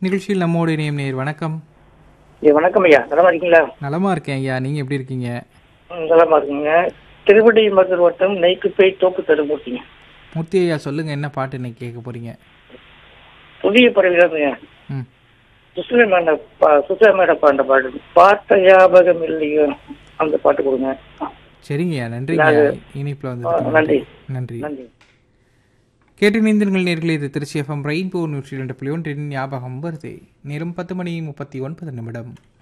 நிகழ்ச்சியில் நம்மோடு இணையம் நேர் வணக்கம் ஏ வணக்கம் ஐயா நலமா இருக்கீங்களா நலமா இருக்கேன் ஐயா நீங்க எப்படி இருக்கீங்க ம், நலமா இருக்கீங்க திருவடி மருதூர் வட்டம் நெய்க்கு போய் தோப்பு தருமூர்த்திங்க மூர்த்தி ஐயா சொல்லுங்க என்ன பாட்டு இன்னைக்கு கேட்க போறீங்க புதிய பறவைங்க ம் சுசில மேட சுசில மேடம் பாண்ட பாட்டு பார்த்த ஞாபகம் இல்லையோ அந்த பாட்டு கொடுங்க சரிங்கய்யா நன்றிங்க இணைப்பில் ஆ, வந்து நன்றி. நன்றி நன்றி கேட்டு நீந்திருங்கள் நேர்களே இது திருச்சி எஃப்எம் ரெயின்போ நூற்றி ரெண்டு புள்ளி ஒன்றின் ஞாபகம் வருது நேரம் பத்து மணி முப்பத்தி ஒன்பது நிமிடம்